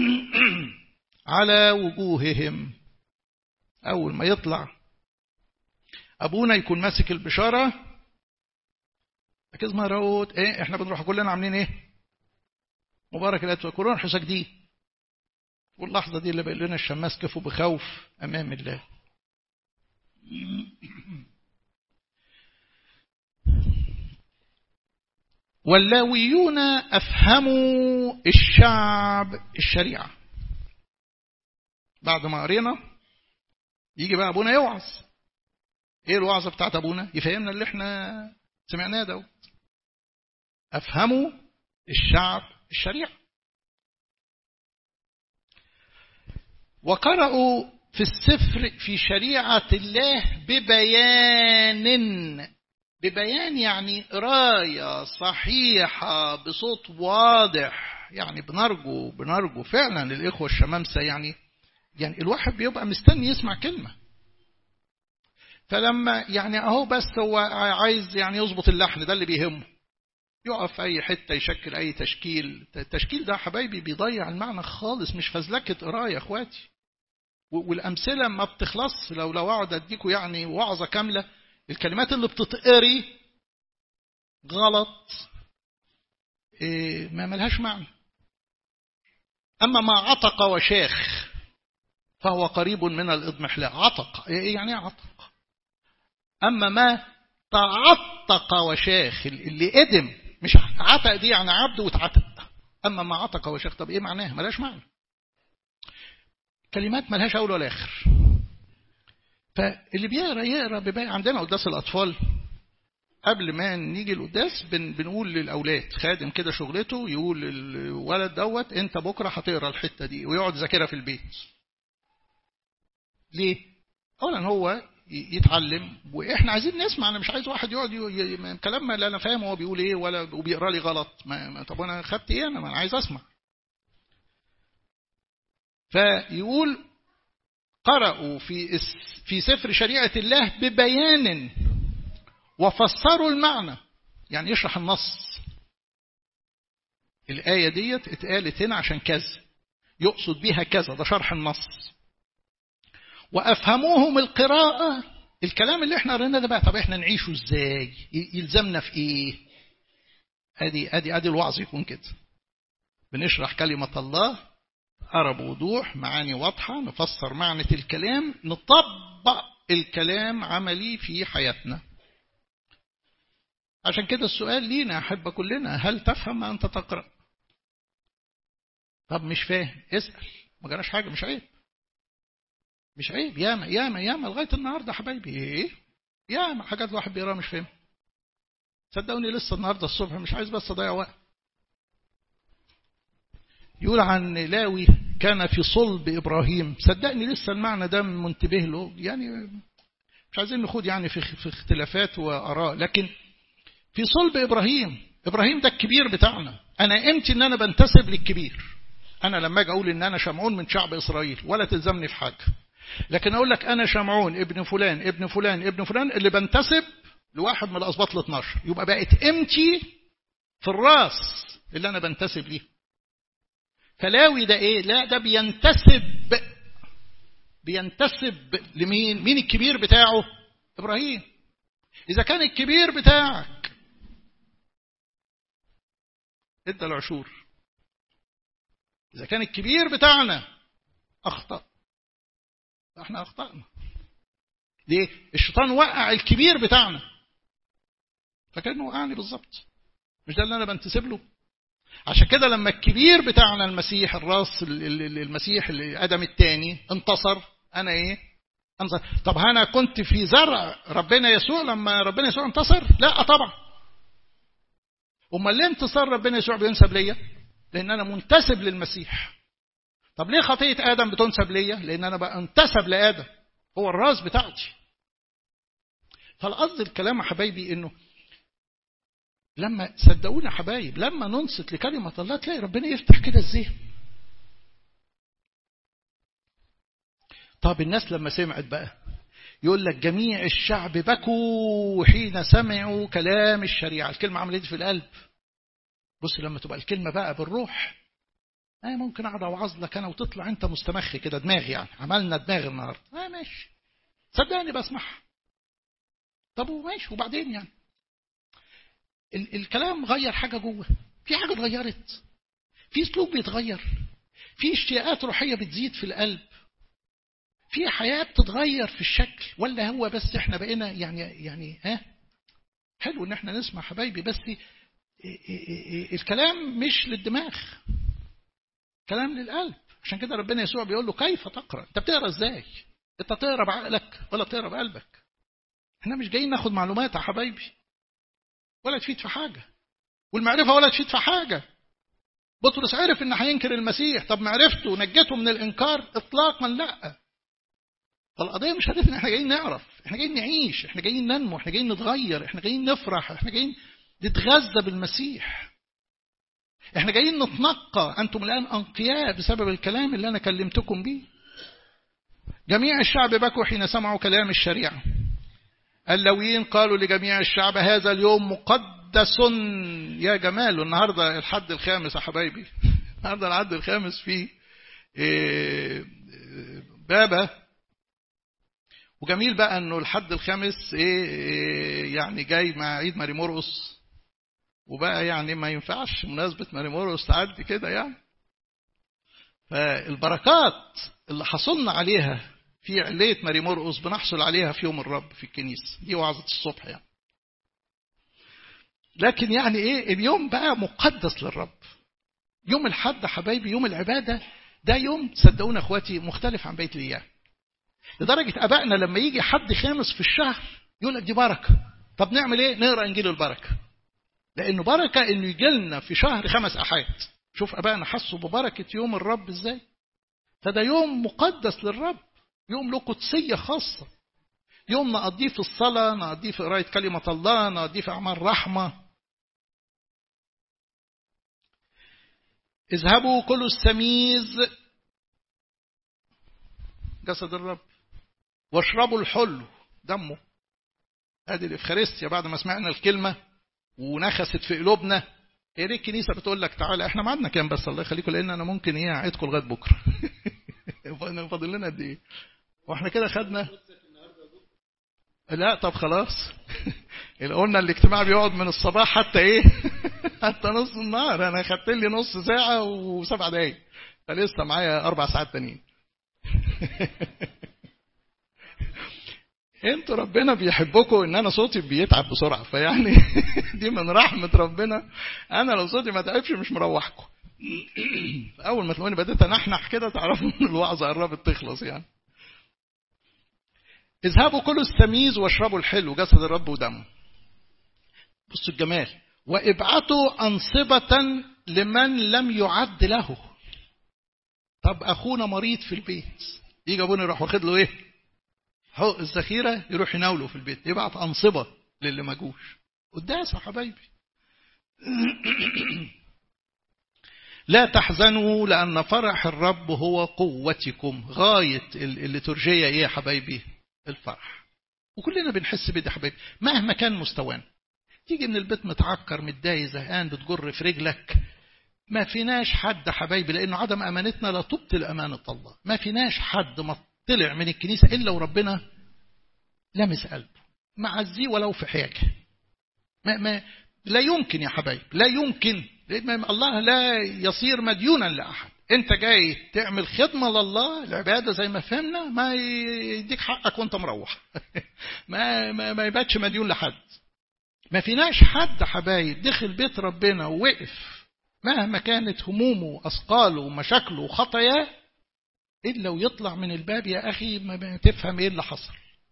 على وجوههم أول ما يطلع أبونا يكون ماسك البشارة أكيد ما روت إيه إحنا بنروح كلنا عاملين إيه مبارك لا تذكرون حسك دي واللحظة دي اللي بقى لنا الشماس كفوا بخوف أمام الله واللاويون أفهموا الشعب الشريعة بعد ما قرينا يجي بقى أبونا يوعظ إيه الوعظة بتاعت أبونا يفهمنا اللي احنا سمعناه ده أفهموا الشعب الشريعة وقرأوا في السفر في شريعة الله ببيان ببيان يعني قراية صحيحة بصوت واضح يعني بنرجو بنرجو فعلا للإخوة الشمامسة يعني يعني الواحد بيبقى مستني يسمع كلمة فلما يعني أهو بس هو عايز يعني يظبط اللحن ده اللي بيهمه يقف في أي حتة يشكل أي تشكيل التشكيل ده حبايبي بيضيع المعنى خالص مش فزلكة قراية يا أخواتي والامثله ما بتخلص لو لو اقعد اديكم يعني وعظه كامله الكلمات اللي بتتقري غلط إيه ما ملهاش معنى اما ما عتق وشاخ فهو قريب من الاضمحلاء عتق إيه يعني ايه عتق اما ما تعتق وشاخ اللي قدم مش عتق دي يعني عبد واتعتق اما ما عتق وشاخ طب ايه معناها ملهاش معنى كلمات ملهاش اول ولا اخر فاللي بيقرا يقرا بيبقى عندنا قداس الاطفال قبل ما نيجي القداس بن بنقول للاولاد خادم كده شغلته يقول للولد دوت انت بكره هتقرا الحته دي ويقعد يذاكرها في البيت ليه اولا هو يتعلم واحنا عايزين نسمع انا مش عايز واحد يقعد ي... كلام ما لا انا فاهم هو بيقول ايه ولا وبيقرا لي غلط ما... طب انا خدت ايه انا ما انا عايز اسمع فيقول قرأوا في في سفر شريعة الله ببيان وفسروا المعنى يعني يشرح النص الآية ديت اتقالت هنا عشان كذا يقصد بيها كذا ده شرح النص وأفهموهم القراءة الكلام اللي احنا قريناه ده بقى طب احنا نعيشه ازاي يلزمنا في ايه ادي ادي ادي الوعظ يكون كده بنشرح كلمة الله أرى بوضوح معاني واضحة نفسر معنى الكلام نطبق الكلام عملي في حياتنا عشان كده السؤال لينا أحب كلنا هل تفهم ما أنت تقرأ طب مش فاهم اسأل ما جراش حاجة مش عيب مش عيب ياما ياما ياما لغاية النهاردة حبايبي ايه ياما حاجات الواحد بيقراها مش فاهم صدقوني لسه النهاردة الصبح مش عايز بس أضيع وقت يقول عن لاوي كان في صلب إبراهيم صدقني لسه المعنى ده منتبه له يعني مش عايزين نخوض يعني في, في اختلافات وآراء لكن في صلب إبراهيم إبراهيم ده الكبير بتاعنا أنا قيمتي إن أنا بنتسب للكبير أنا لما أجي أقول إن أنا شمعون من شعب إسرائيل ولا تلزمني في حاجة لكن أقول لك أنا شمعون ابن فلان ابن فلان ابن فلان اللي بنتسب لواحد من الأسباط ال 12 يبقى بقت قيمتي في الراس اللي أنا بنتسب ليه فلاوي ده ايه لا ده بينتسب بينتسب لمين مين الكبير بتاعه ابراهيم اذا كان الكبير بتاعك ادى العشور اذا كان الكبير بتاعنا اخطا احنا اخطانا ليه الشيطان وقع الكبير بتاعنا فكانه وقعني بالظبط مش ده اللي انا بنتسب له عشان كده لما الكبير بتاعنا المسيح الراس المسيح ادم الثاني انتصر انا ايه انتصر طب انا كنت في زرع ربنا يسوع لما ربنا يسوع انتصر لا طبعا امال ليه انتصار ربنا يسوع بينسب ليا لان انا منتسب للمسيح طب ليه خطيه ادم بتنسب ليا لان انا بقى انتسب لادم هو الراس بتاعتي فالقصد الكلام يا حبايبي انه لما صدقونا حبايب لما ننصت لكلمة الله تلاقي ربنا يفتح كده الذهن طب الناس لما سمعت بقى يقول لك جميع الشعب بكوا حين سمعوا كلام الشريعة الكلمة عملت في القلب بص لما تبقى الكلمة بقى بالروح آه ممكن اقعد اوعظ لك انا وتطلع انت مستمخ كده دماغ يعني عملنا دماغ النهارده اه ماشي صدقني بسمعها طب وماشي وبعدين يعني الكلام غير حاجة جوه في حاجة اتغيرت في سلوك بيتغير في اشتياقات روحية بتزيد في القلب في حياة بتتغير في الشكل ولا هو بس احنا بقينا يعني يعني ها حلو ان احنا نسمع حبايبي بس الكلام مش للدماغ كلام للقلب عشان كده ربنا يسوع بيقول له كيف تقرا انت بتقرا ازاي انت تقرا بعقلك ولا تقرا بقلبك احنا مش جايين ناخد معلومات يا حبايبي ولا تفيد في حاجة والمعرفة ولا تفيد في حاجة بطرس عرف ان هينكر المسيح طب معرفته نجته من الانكار اطلاقا لا فالقضية مش هدفنا احنا جايين نعرف احنا جايين نعيش احنا جايين ننمو احنا جايين نتغير احنا جايين نفرح احنا جايين نتغذى بالمسيح احنا جايين نتنقى انتم الان انقياء بسبب الكلام اللي انا كلمتكم بيه جميع الشعب بكوا حين سمعوا كلام الشريعه اللويين قالوا لجميع الشعب هذا اليوم مقدس يا جمال النهاردة الحد الخامس يا حبايبي النهاردة الحد الخامس في بابا وجميل بقى انه الحد الخامس ايه, إيه يعني جاي مع عيد ماري مرقص وبقى يعني ما ينفعش مناسبة ماري مرقص تعدي كده يعني فالبركات اللي حصلنا عليها في علية ماري مرقص بنحصل عليها في يوم الرب في الكنيسة دي وعظة الصبح يعني لكن يعني ايه اليوم بقى مقدس للرب يوم الحد حبايبي يوم العبادة ده يوم صدقونا اخواتي مختلف عن بيت الايام لدرجة ابائنا لما يجي حد خامس في الشهر يقول لك دي بركة طب نعمل ايه نقرا انجيل البركة لانه بركة انه يجي لنا في شهر خمس احاد شوف ابائنا حسوا ببركة يوم الرب ازاي فده يوم مقدس للرب يوم له قدسية خاصة يوم نقضيه في الصلاة نقضيه في قراية كلمة الله نقضيه في أعمال رحمة اذهبوا كلوا السميز جسد الرب واشربوا الحلو دمه ادي الافخارستيا بعد ما سمعنا الكلمه ونخست في قلوبنا ايه ليه الكنيسه بتقول لك تعالى احنا معادنا كام بس الله يخليكم لان انا ممكن ايه اعيدكم لغايه بكره فاضل لنا قد ايه واحنا كده خدنا لا طب خلاص قلنا الاجتماع بيقعد من الصباح حتى ايه حتى نص النهار انا خدت لي نص ساعه وسبع دقايق فلسه معايا اربع ساعات تانيين انتوا ربنا بيحبكم ان انا صوتي بيتعب بسرعه فيعني دي من رحمه ربنا انا لو صوتي ما تعبش مش مروحكم اول ما تلاقوني بدات انحنح كده تعرفوا ان الوعظه قربت تخلص يعني اذهبوا كلوا السميز واشربوا الحلو جسد الرب ودمه بصوا الجمال وابعتوا أنصبة لمن لم يعد له طب أخونا مريض في البيت يجي أبونا يروح واخد له إيه حق الذخيرة يروح يناوله في البيت يبعت أنصبة للي ما جوش قداس يا حبايبي لا تحزنوا لأن فرح الرب هو قوتكم غاية الليتورجية إيه يا حبايبي الفرح وكلنا بنحس بده يا حبايبي مهما كان مستوانا تيجي من البيت متعكر متضايق زهقان بتجر في رجلك ما فيناش حد حبايبي لانه عدم امانتنا لا تبطل امانه الله ما فيناش حد ما طلع من الكنيسه الا وربنا لمس قلبه معزيه ولو في حاجه ما ما لا يمكن يا حبايب لا يمكن لأن الله لا يصير مديونا لاحد انت جاي تعمل خدمه لله العباده زي ما فهمنا ما يديك حقك وانت مروح ما ما, ما يباتش مديون لحد ما فيناش حد حبايب دخل بيت ربنا ووقف مهما كانت همومه وأثقاله ومشاكله وخطاياه إلا ويطلع من الباب يا أخي ما تفهم إيه اللي حصل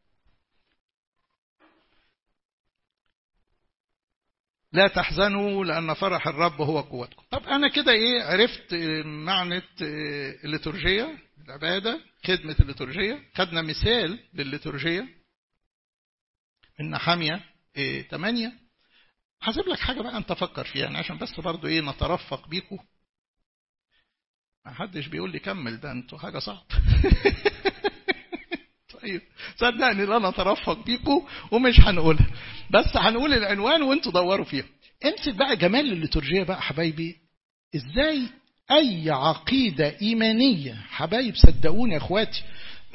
لا تحزنوا لأن فرح الرب هو قوتكم طب أنا كده إيه عرفت معنى الليتورجية العبادة خدمة الليتورجية خدنا مثال للليتورجية من نحامية إيه 8 هسيب لك حاجة بقى أنت فكر فيها يعني عشان بس برضو إيه نترفق بيكم ما حدش بيقول لي كمل ده انتوا حاجة صعب طيب صدقني لا نترفق بيكم ومش هنقولها بس هنقول العنوان وانتوا دوروا فيها امسك بقى جمال الليتورجية بقى حبايبي ازاي اي عقيدة ايمانية حبايب صدقوني يا اخواتي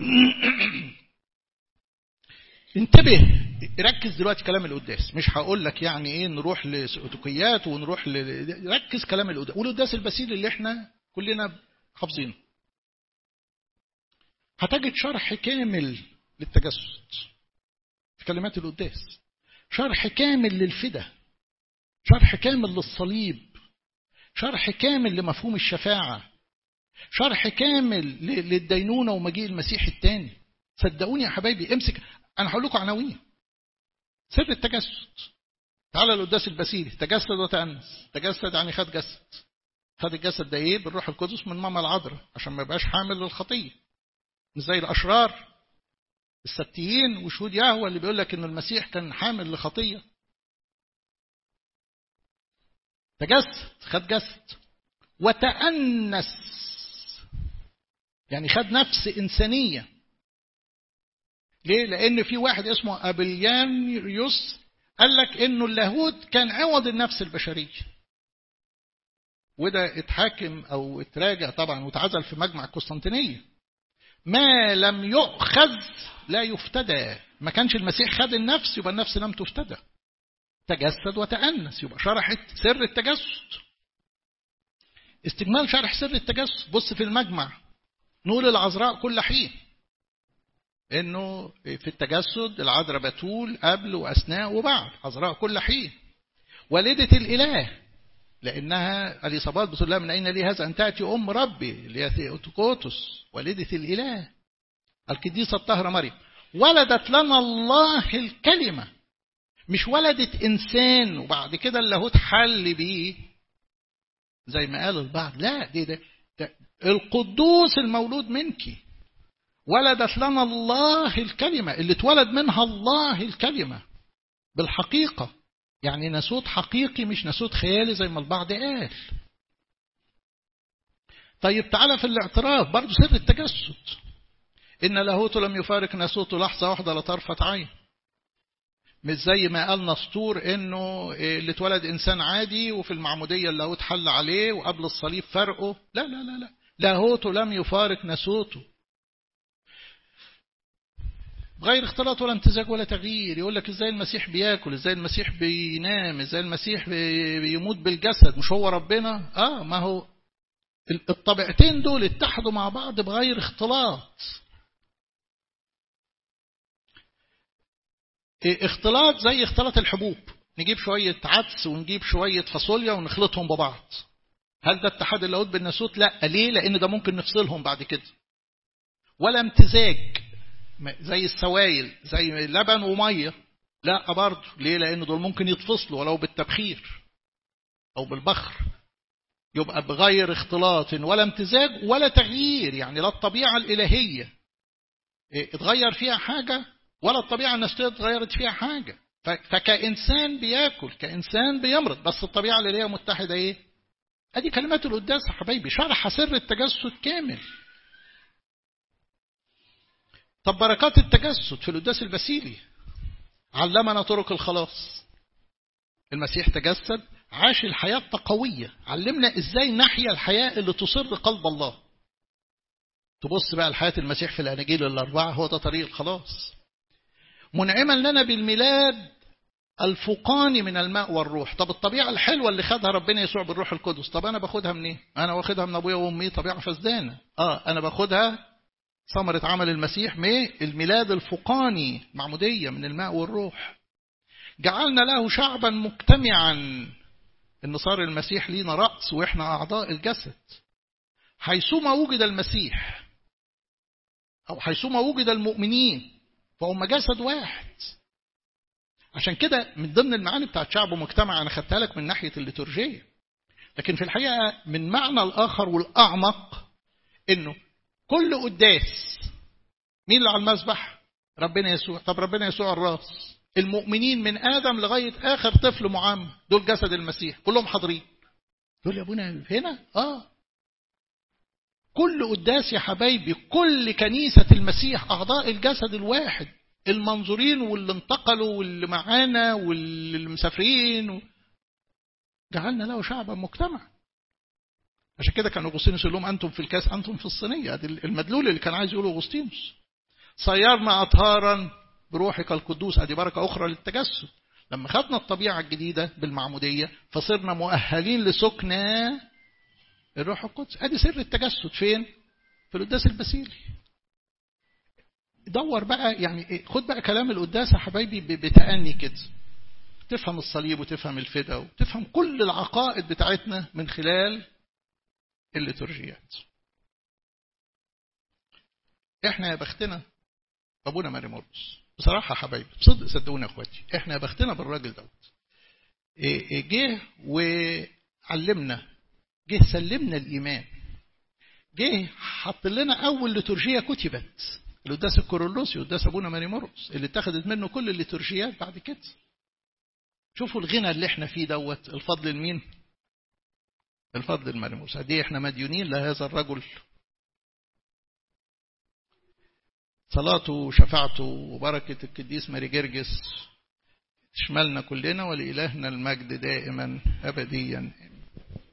انتبه ركز دلوقتي كلام القداس مش هقول لك يعني ايه نروح لسؤتقيات ونروح ل... ركز كلام القداس والقداس البسيط اللي احنا كلنا حافظينه هتجد شرح كامل للتجسد في كلمات القداس شرح كامل للفدا شرح كامل للصليب شرح كامل لمفهوم الشفاعة شرح كامل للدينونة ومجيء المسيح الثاني صدقوني يا حبايبي امسك انا هقول لكم عناوين سر التجسد تعالى القداس البسيلي تجسد وتأنس تجسد يعني خد جسد خد الجسد ده ايه بالروح القدس من ماما العذراء عشان ما يبقاش حامل للخطيه مش زي الاشرار السبتيين وشهود يهوى اللي بيقول لك ان المسيح كان حامل لخطيه تجسد خد جسد وتأنس يعني خد نفس إنسانية ليه؟ لأن في واحد اسمه أبليان يوس قال لك إنه اللاهوت كان عوض النفس البشرية وده اتحاكم أو اتراجع طبعا واتعزل في مجمع القسطنطينية ما لم يؤخذ لا يفتدى ما كانش المسيح خد النفس يبقى النفس لم تفتدى تجسد وتأنس يبقى شرحت سر التجسد استكمال شرح سر التجسد بص في المجمع نقول العذراء كل حين انه في التجسد العذراء بتول قبل واثناء وبعد عذراء كل حين والدة الاله لانها اليصابات بتقول لها من اين لي هذا ان تاتي ام ربي اللي هي ثيوتوكوتس والدة الاله القديسه الطاهره مريم ولدت لنا الله الكلمه مش ولدت انسان وبعد كده اللاهوت حل بيه زي ما قال البعض لا دي ده, ده القدوس المولود منك ولدت لنا الله الكلمة اللي اتولد منها الله الكلمة بالحقيقة يعني نسوت حقيقي مش نسوت خيالي زي ما البعض قال طيب تعالى في الاعتراف برضه سر التجسد إن لاهوت لم يفارق نسوته لحظة واحدة لا طرفة عين مش زي ما قال نسطور انه اللي اتولد انسان عادي وفي المعمودية اللاهوت حل عليه وقبل الصليب فرقه لا لا لا لا لاهوته لم يفارق نسوته بغير اختلاط ولا امتزاج ولا تغيير يقول لك ازاي المسيح بياكل ازاي المسيح بينام ازاي المسيح بيموت بالجسد مش هو ربنا اه ما هو الطبيعتين دول اتحدوا مع بعض بغير اختلاط اختلاط زي اختلاط الحبوب نجيب شوية عدس ونجيب شوية فاصوليا ونخلطهم ببعض هل ده اتحاد اللاهوت بالناسوت لا ليه لان ده ممكن نفصلهم بعد كده ولا امتزاج زي السوائل زي لبن وميه لا برضه ليه لان دول ممكن يتفصلوا ولو بالتبخير او بالبخر يبقى بغير اختلاط ولا امتزاج ولا تغيير يعني لا الطبيعه الالهيه اتغير فيها حاجه ولا الطبيعه النفسيه اتغيرت فيها حاجه فكانسان بياكل كانسان بيمرض بس الطبيعه الالهيه متحده ايه ادي كلمات القداس يا حبايبي شرح سر التجسد كامل طب بركات التجسد في القداس البسيلي علمنا طرق الخلاص المسيح تجسد عاش الحياة التقوية علمنا ازاي نحيا الحياة اللي تصر قلب الله تبص بقى لحياة المسيح في الأناجيل الأربعة هو ده طريق الخلاص منعما لنا بالميلاد الفقاني من الماء والروح طب الطبيعة الحلوة اللي خدها ربنا يسوع بالروح القدس طب أنا باخدها منين إيه؟ أنا واخدها من أبويا وأمي طبيعة فسدانة آه أنا باخدها ثمرة عمل المسيح من الميلاد الفقاني معمودية من الماء والروح جعلنا له شعبا مجتمعا ان صار المسيح لينا رأس واحنا أعضاء الجسد حيثما وجد المسيح أو حيثما وجد المؤمنين فهم جسد واحد عشان كده من ضمن المعاني بتاعت شعب مجتمع أنا خدتها لك من ناحية الليتورجية لكن في الحقيقة من معنى الآخر والأعمق إنه كل قداس مين اللي على المسبح ربنا يسوع طب ربنا يسوع الراس المؤمنين من آدم لغاية آخر طفل معمر دول جسد المسيح كلهم حاضرين دول يا ابونا هنا اه كل قداس يا حبايبي كل كنيسة المسيح أعضاء الجسد الواحد المنظورين واللي انتقلوا واللي معانا واللي مسافرين و... جعلنا له شعبا مجتمع عشان كده كان اغسطينوس يقول لهم انتم في الكاس انتم في الصينيه ادي المدلول اللي كان عايز يقوله اغسطينوس صيرنا اطهارا بروحك القدوس ادي بركه اخرى للتجسد لما خدنا الطبيعه الجديده بالمعموديه فصرنا مؤهلين لسكنى الروح القدس ادي سر التجسد فين في القداس البسيلي دور بقى يعني خد بقى كلام القداس يا حبايبي بتأني كده تفهم الصليب وتفهم الفداء وتفهم كل العقائد بتاعتنا من خلال الليتورجيات احنا يا بختنا ابونا ماري مرقس بصراحه يا حبايبي بصدق صدقوني يا اخواتي احنا يا بختنا بالراجل دوت جه وعلمنا جه سلمنا الايمان جه حط لنا اول ليتورجيه كتبت القداس الكورولوسي قداس ابونا ماري مرقس اللي اتخذت منه كل الليتورجيات بعد كده شوفوا الغنى اللي احنا فيه دوت الفضل لمين الفضل المرموس دي احنا مديونين لهذا الرجل صلاته وشفاعته وبركة القديس ماري جرجس تشملنا كلنا ولإلهنا المجد دائما أبديا